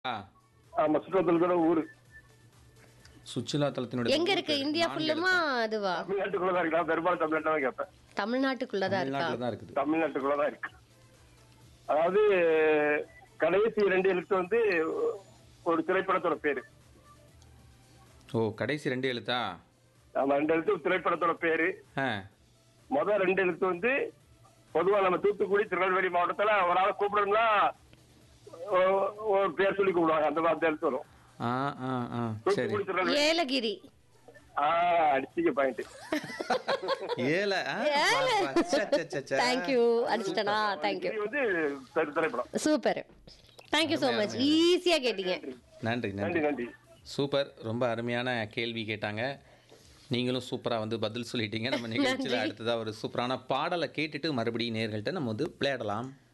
ஆ ஆமா சுற்றுலா ஊரு சுற்றுலா தலத்தினுடைய எங்க இருக்கு இந்தியா ஃபுல்லுமா அதுவா தமிழ்நாட்டுக்குள்ளதான் இருக்கு நான் பெரும்பாலும் தமிழ்நாட்டில் தான் கேட்பேன் தமிழ்நாட்டுக்குள்ளதான் இருக்கா தமிழ்நாட்டில் தான் இருக்குது தமிழ்நாட்டுக்குள்ளதான் இருக்கு அதாவது கடைசி ரெண்டு எழுத்து வந்து ஒரு திரைப்படத்தோட பேரு ஓ கடைசி ரெண்டு எழுத்தா ஆமா ரெண்டு எழுத்து ஒரு திரைப்படத்தோட பேரு ஆ முதல் ரெண்டு எழுத்து வந்து பொதுவா நம்ம தூத்துக்குடி திருநெல்வேலி மாவட்டத்துல ஒரு ஆளை கூப்பிடணும்னா ஒ- ஒரு பேர் சொல்லி கூப்பிடுவாங்க அந்த மாதிரி எழுத்து வரும் ஆ ஆ ஆ சரி தூத்துக்குடி திருநெல்வேலி ஏலகிரி ஆஹ் அடிச்சிக்க பாயிண்ட் ஏல தேங்க்யூ அடிச்சிட்டனா தேங்க்யூ இது வந்து திரை- திரைப்படம் சூப்பர் தேங்க்யூ ஸோ மச் ஈஸியா கேட்டீங்க நன்றி நன்றி நன்றி நன்றி சூப்பர் ரொம்ப அருமையான கேள்வி கேட்டாங்க நீங்களும் சூப்பராக வந்து பதில் சொல்லிட்டீங்க நம்ம நிகழ்ச்சியில் அடுத்ததாக ஒரு சூப்பரான பாடலை கேட்டுட்டு மறுபடியும் நேர்கள்ட்ட நம்ம வந்து விளையாடலாம்